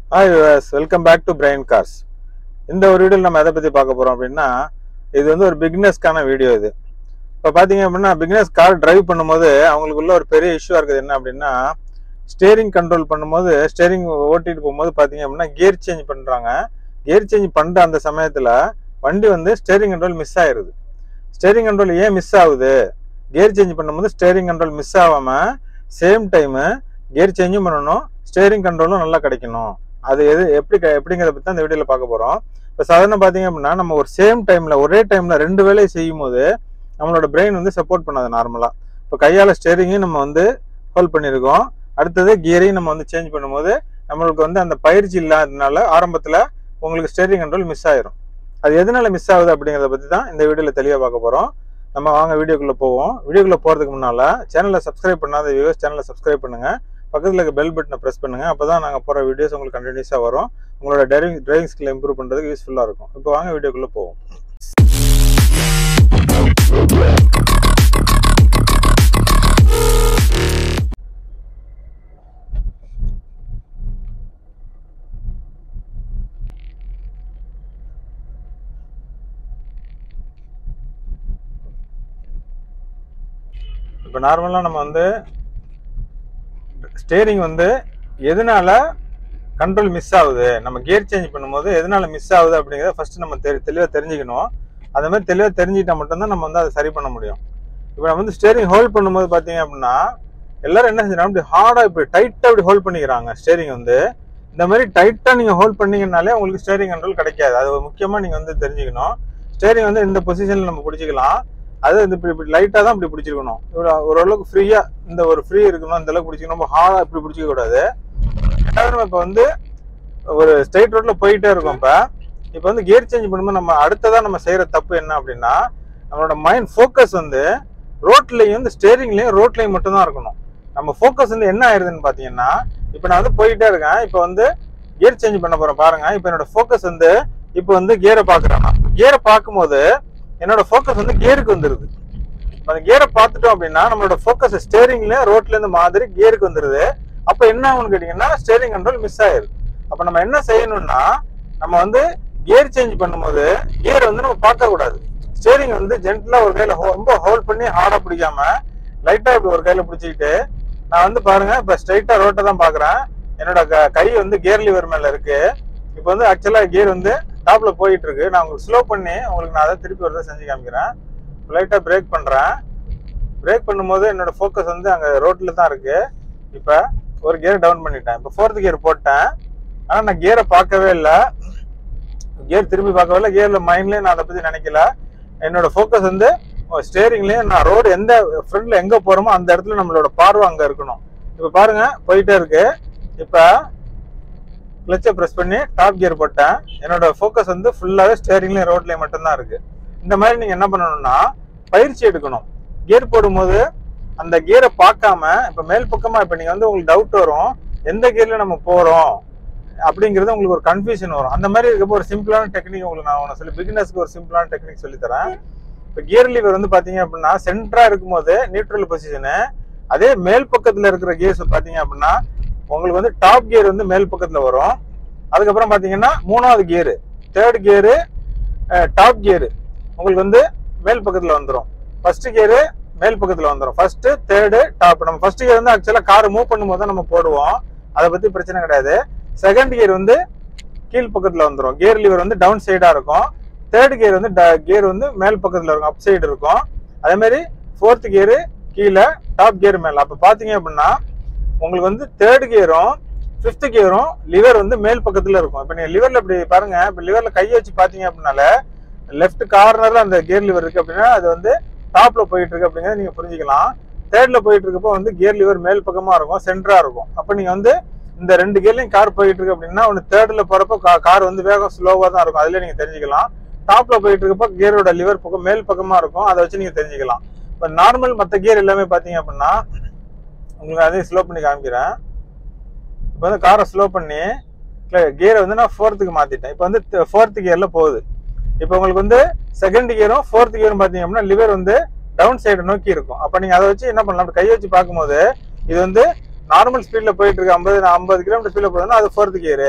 hi welcome back to brain cars இந்த ஒரு வீடியோவில் நம்ம எதை பற்றி பார்க்க போகிறோம் அப்படின்னா இது வந்து ஒரு பிக்னஸ்க்கான வீடியோ இது இப்போ பார்த்தீங்க அப்படின்னா பிக்னஸ் கார் டிரைவ் பண்ணும்போது அவங்களுக்குள்ள ஒரு பெரிய இஷ்யூவாக இருக்குது என்ன அப்படின்னா ஸ்டேரிங் கண்ட்ரோல் பண்ணும்போது ஸ்டேரிங் ஓட்டிட்டு போகும்போது பார்த்தீங்க அப்படின்னா கியர் சேஞ்ச் பண்ணுறாங்க கியர் சேஞ்ச் பண்ணுற அந்த சமயத்தில் வண்டி வந்து ஸ்டேரிங் கண்ட்ரோல் மிஸ் ஆயிருது ஸ்டேரிங் கண்ட்ரோல் ஏன் மிஸ் ஆகுது கியர் சேஞ்ச் பண்ணும்போது ஸ்டேரிங் கண்ட்ரோல் மிஸ் ஆகாமல் சேம் டைமு கியர் சேஞ்சும் பண்ணணும் ஸ்டேரிங் கண்ட்ரோலும் நல்லா கிடைக்கணும் அது எது எப்படி க- எப்படிங்கிறத பற்றி அந்த வீடியோவில் பார்க்க போகிறோம் இப்போ சாதாரண பார்த்தீங்க அப்படின்னா நம்ம ஒரு சேம் டைமில் ஒரே டைமில் ரெண்டு வேலையை செய்யும் போது நம்மளோட பிரெயின் வந்து சப்போர்ட் பண்ணாது நார்மலாக இப்போ கையால் ஸ்டேரிங்கையும் நம்ம வந்து ஹோல்ட் பண்ணியிருக்கோம் அடுத்தது கியரையும் நம்ம வந்து சேஞ்ச் பண்ணும்போது நம்மளுக்கு வந்து அந்த பயிற்சி இல்லாததுனால ஆரம்பத்தில் உங்களுக்கு ஸ்டேரிங் கண்ட்ரோல் மிஸ் ஆயிரும் அது எதனால மிஸ் ஆகுது அப்படிங்கிறத பற்றி தான் இந்த வீடியோவில் தெளிவாக பார்க்க போகிறோம் நம்ம வாங்க வீடியோக்குள்ளே போவோம் வீடியோக்குள்ளே போகிறதுக்கு முன்னால் சேனலை சப்ஸ்கிரைப் பண்ணாத வியூவர்ஸ் சேனலை சப்ஸ்கிரைப் பண்ணுங்கள் பக்கத்தில் இருக்க பெல் பட்டனை ப்ரெஸ் பண்ணுங்கள் அப்போ தான் நாங்கள் போகிற வீடியோஸ் உங்களுக்கு கண்டினியூஸாக வரும் உங்களோட டிரைவிங் டிரைவிங் ஸ்கில் இம்ப்ரூவ் பண்ணுறதுக்கு யூஸ்ஃபுல்லாக இருக்கும் இப்போ வாங்க வீடியோக்குள்ளே போவோம் இப்போ நார்மலாக நம்ம வந்து ஸ்டேரிங் வந்து எதனால கண்ட்ரோல் மிஸ் ஆகுது நம்ம கியர் சேஞ்ச் பண்ணும்போது எதனால மிஸ் ஆகுது அப்படிங்கிறத ஃபர்ஸ்ட் நம்ம தெரி தெளிவாக தெரிஞ்சுக்கணும் அதே மாதிரி தெளிவாக தெரிஞ்சுக்கிட்டா மட்டும்தான் நம்ம வந்து அதை சரி பண்ண முடியும் இப்போ நம்ம வந்து ஸ்டேரிங் ஹோல்ட் பண்ணும்போது பார்த்தீங்க அப்படின்னா எல்லாரும் என்ன செஞ்சாங்க அப்படி ஹார்டாக இப்படி டைட்டாக இப்படி ஹோல்ட் பண்ணிக்கிறாங்க ஸ்டேரிங் வந்து இந்த மாதிரி டைட்டாக நீங்கள் ஹோல்ட் பண்ணீங்கனாலே உங்களுக்கு ஸ்டேரிங் கண்ட்ரோல் கிடைக்காது அது முக்கியமாக நீங்கள் வந்து தெரிஞ்சுக்கணும் ஸ்டேரிங் வந்து இந்த பொசிஷனில் நம்ம பிடிச்சிக்கலாம் அது வந்து இப்படி இப்படி லைட்டாக தான் இப்படி பிடிச்சிருக்கணும் இவ்வளோ ஓரளவுக்கு ஃப்ரீயாக இந்த ஒரு ஃப்ரீ இருக்கணும் அந்த அளவுக்கு பிடிச்சிக்கணும் ரொம்ப ஹார்டாக இப்படி பிடிச்சிக்க கூடாது ரெண்டாவது நம்ம இப்போ வந்து ஒரு ஸ்ட்ரைட் ரோட்ல போயிட்டே இருக்கோம் இப்போ இப்போ வந்து கியர் சேஞ்ச் பண்ணும்போது நம்ம அடுத்ததான் நம்ம செய்யற தப்பு என்ன அப்படின்னா நம்மளோட மைண்ட் ஃபோக்கஸ் வந்து ரோட்லையும் இந்த ஸ்டேரிங்லையும் ரோட்லையும் மட்டும்தான் இருக்கணும் நம்ம ஃபோக்கஸ் வந்து என்ன ஆயிருதுன்னு பார்த்தீங்கன்னா இப்போ நான் வந்து போயிட்டே இருக்கேன் இப்போ வந்து கியர் சேஞ்ச் பண்ண போறேன் பாருங்க இப்போ என்னோட ஃபோக்கஸ் வந்து இப்போ வந்து கியரை பார்க்குறேன் நான் கியரை பார்க்கும்போது என்னோட ஃபோக்கஸ் வந்து கியருக்கு வந்துருது இப்ப அந்த கியரை பார்த்துட்டோம் அப்படின்னா நம்மளோட ஃபோக்கஸ் ஸ்டேரிங்ல ரோட்ல இருந்து மாதிரி கியருக்கு வந்துருது அப்ப என்ன ஆகும்னு கேட்டீங்கன்னா ஸ்டேரிங் கண்ட்ரோல் மிஸ் ஆயிருது அப்ப நம்ம என்ன செய்யணும்னா நம்ம வந்து கியர் சேஞ்ச் பண்ணும்போது கியர் வந்து நம்ம பார்க்க கூடாது ஸ்டேரிங் வந்து ஜென்டலா ஒரு கையில ho- ரொம்ப ஹோல்ட் பண்ணி ஹார்டா பிடிக்காம லைட்டா இப்படி ஒரு கையில பிடிச்சிக்கிட்டு நான் வந்து பாருங்க இப்ப ஸ்ட்ரைட்டா ரோட்டை தான் பாக்குறேன் என்னோட க- கை வந்து கியர் லிவர் மேல இருக்கு இப்போ வந்து ஆக்சுவலா கியர் வந்து டாப்ல போயிட்டு இருக்கு நான் உங்களுக்கு ஸ்லோ பண்ணி உங்களுக்கு நான் அதை திருப்பி வரதை செஞ்சு காமிக்கிறேன் லைட்டா பிரேக் பண்றேன் பிரேக் பண்ணும்போது என்னோட ஃபோக்கஸ் வந்து அங்க ரோட்ல தான் இருக்கு இப்போ ஒரு கியர் டவுன் பண்ணிட்டேன் இப்போ ஃபோர்த் கியர் போட்டேன் ஆனா நான் கியரை பார்க்கவே இல்லை கியர் திரும்பி பார்க்கவே இல்லை கியர்ல மைண்ட்லயும் நான் அதை பத்தி நினைக்கல என்னோட ஃபோக்கஸ் வந்து ஸ்டேரிங்லயும் நான் ரோடு எந்த ஃப்ரண்ட்ல எங்க போறோமோ அந்த இடத்துல நம்மளோட பார்வை அங்க இருக்கணும் இப்போ பாருங்க போயிட்டே இருக்கு இப்போ கிளச்சை ப்ரெஸ் பண்ணி டாப் கியர் போட்டேன் என்னோட ஃபோக்கஸ் வந்து ஃபுல்லாகவே ஸ்டேரிங்லேயும் ரோட்லேயும் மட்டும்தான் இருக்கு இந்த மாதிரி நீங்கள் என்ன பண்ணணும்னா பயிற்சி எடுக்கணும் கியர் போடும்போது அந்த கியரை பார்க்காம இப்போ மேல் பக்கமாக இப்போ நீங்கள் வந்து உங்களுக்கு டவுட் வரும் எந்த கியரில் நம்ம போகிறோம் அப்படிங்கிறது உங்களுக்கு ஒரு கன்ஃபியூஷன் வரும் அந்த மாதிரி இருக்கப்போ ஒரு சிம்பிளான டெக்னிக் உங்களுக்கு நான் ஒன்று சொல்லி பிகினர்ஸ்க்கு ஒரு சிம்பிளான டெக்னிக் சொல்லித்தரேன் இப்போ கியர் லீவர் வந்து பார்த்தீங்க அப்படின்னா சென்டரா இருக்கும்போது நியூட்ரல் பொசிஷனு அதே மேல் பக்கத்தில் இருக்கிற கியர்ஸ் பார்த்தீங்க அப்படின்னா உங்களுக்கு வந்து டாப் கியர் வந்து மேல் பக்கத்தில் வரும் அதுக்கப்புறம் பார்த்தீங்கன்னா மூணாவது gear third gear top gear உங்களுக்கு வந்து மேல் பக்கத்தில் வந்துடும் ஃபர்ஸ்ட் கியரு மேல் பக்கத்தில் வந்துடும் ஃபர்ஸ்ட் தேர்டு டாப் நம்ம ஃபர்ஸ்ட் கியர் வந்து ஆக்சுவலாக கார் மூவ் பண்ணும்போது தான் நம்ம போடுவோம் அதை பற்றி பிரச்சனை கிடையாது செகண்ட் கியர் வந்து கீழ் பக்கத்தில் வந்துடும் கியர் லிவர் வந்து டவுன் சைடாக இருக்கும் தேர்ட் கியர் வந்து கியர் வந்து மேல் பக்கத்தில் இருக்கும் அப் சைடு இருக்கும் அதே மாதிரி ஃபோர்த் கியரு கீழே டாப் கியர் மேலே அப்போ பார்த்தீங்க அப்படின்னா உங்களுக்கு வந்து தேர்ட் கியரும் ஃபிஃப்த் கியரும் லிவர் வந்து மேல் பக்கத்தில் இருக்கும் இப்போ நீங்கள் லிவரில் இப்படி பாருங்க இப்போ லிவரில் கையை வச்சு பார்த்தீங்க அப்படின்னால லெஃப்ட் கார்னரில் அந்த கியர் லிவர் இருக்கு அப்படின்னா அது வந்து டாப்ல போயிட்டு இருக்கு அப்படிங்கிறத நீங்கள் புரிஞ்சுக்கலாம் தேர்ட்ல போயிட்டு இருக்கப்போ வந்து கியர் லிவர் மேல் பக்கமாக இருக்கும் சென்டரா இருக்கும் அப்போ நீங்கள் வந்து இந்த ரெண்டு கியர்லையும் கார் போயிட்டு இருக்கு அப்படின்னா ஒன்று தேர்ட்ல போறப்போ கார் வந்து வேகம் ஸ்லோவாக தான் இருக்கும் அதுல நீங்க தெரிஞ்சுக்கலாம் டாப்ல போயிட்டு இருக்கப்போ கியரோட லிவர் பக்கம் மேல் பக்கமா இருக்கும் அதை வச்சு நீங்க தெரிஞ்சுக்கலாம் இப்போ நார்மல் மற்ற கியர் எல்லாமே பார்த்தீங்க அப்படின்னா உங்களுக்கு அதையும் ஸ்லோ பண்ணி காமிக்கிறேன் இப்போ வந்து காரை ஸ்லோ பண்ணி கியரை வந்து நான் ஃபோர்த்துக்கு மாத்திட்டேன் இப்போ வந்து ஃபோர்த் கியர்ல போகுது இப்போ உங்களுக்கு வந்து செகண்ட் கியரும் ஃபோர்த் கியரும் பார்த்தீங்க அப்படின்னா லிவர் வந்து டவுன் சைடு நோக்கி இருக்கும் அப்போ நீங்க அதை வச்சு என்ன பண்ணலாம் அப்படி கையை வச்சு பார்க்கும்போது இது வந்து நார்மல் ஸ்பீட்ல போயிட்டு இருக்கு ஐம்பது ஐம்பது கிலோமீட்டர் ஸ்பீட்ல போகுதுன்னா அது ஃபோர்த் கியரு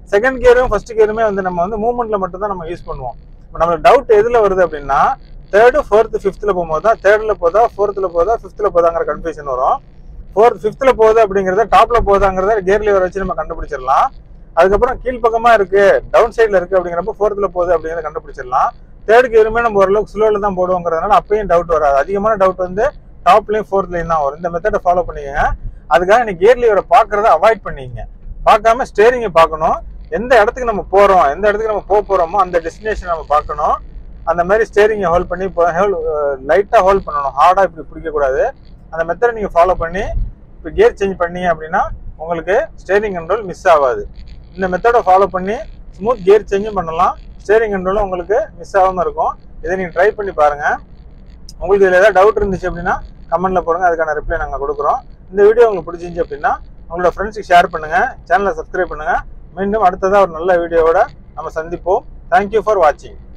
செகண்ட் கியரும் ஃபர்ஸ்ட் கியருமே வந்து நம்ம வந்து மூவ்மெண்ட்ல மட்டும் தான் நம்ம யூஸ் பண்ணுவோம் இப்போ நம்மளுக்கு டவுட் எதுல வருது அப்படின்னா தேர்டு ஃபோர்த்து ஃபிஃப்த்தில் போகும்போது தான் தேர்டில் போதா ஃபோர்த்தில் போதா ஃபிஃப்த்தில் போதாங்கிற கன்ஃபியூஷன் வரும் ஃபோர்த் ஃபிஃப்த்தில் போகுது அப்படிங்கிறத டாப்ல போதாங்கிறத கியர் லிவர் வச்சு நம்ம கண்டுபிடிச்சிடலாம் அதுக்கப்புறம் கீழ்ப்பக்கமா இருக்கு டவுன் சைடில் இருக்கு அப்படிங்கிறப்ப ஃபோர்த்தில் போகுது அப்படிங்கிறத கண்டுபிடிச்சிடலாம் தேர்ட் கியருமே நம்ம ஓரளவுக்கு ஸ்லோவில் தான் போடுவோங்கிறதுனால அப்பயும் டவுட் வராது அதிகமான டவுட் வந்து டாப்லையும் ஃபோர்த்லையும் தான் வரும் இந்த மெத்தடை ஃபாலோ பண்ணிக்கங்க அதுக்காக நீ கியர் லிவரை பார்க்கறத அவாய்ட் பண்ணிக்கங்க பார்க்காம ஸ்டேரிங்கை பார்க்கணும் எந்த இடத்துக்கு நம்ம போறோம் எந்த இடத்துக்கு நம்ம போக போறோமோ அந்த டெஸ்டினேஷன் நம்ம பார்க்கணும் அந்த மாதிரி ஸ்டேரிங்கை ஹோல்ட் பண்ணி லைட்டாக ஹோல்ட் பண்ணணும் ஹார்டாக இப்படி பிடிக்கக்கூடாது அந்த மெத்தடை நீங்கள் ஃபாலோ பண்ணி இப்போ கியர் சேஞ்ச் பண்ணீங்க அப்படின்னா உங்களுக்கு ஸ்டேரிங் கண்ட்ரோல் மிஸ் ஆகாது இந்த மெத்தடை ஃபாலோ பண்ணி ஸ்மூத் கியர் சேஞ்சும் பண்ணலாம் ஸ்டேரிங் கண்ட்ரோலும் உங்களுக்கு மிஸ் ஆகாமல் இருக்கும் இதை நீங்கள் ட்ரை பண்ணி பாருங்கள் உங்களுக்கு இதில் ஏதாவது டவுட் இருந்துச்சு அப்படின்னா கமெண்ட்டில் போடுங்க அதுக்கான ரிப்ளை நாங்கள் கொடுக்குறோம் இந்த வீடியோ உங்களுக்கு பிடிச்சிருந்துச்சு அப்படின்னா உங்களோட ஃப்ரெண்ட்ஸுக்கு ஷேர் பண்ணுங்கள் சேனலை சப்ஸ்கிரைப் பண்ணுங்கள் மீண்டும் அடுத்ததாக ஒரு நல்ல வீடியோவோட நம்ம சந்திப்போம் தேங்க்யூ ஃபார் வாட்சிங்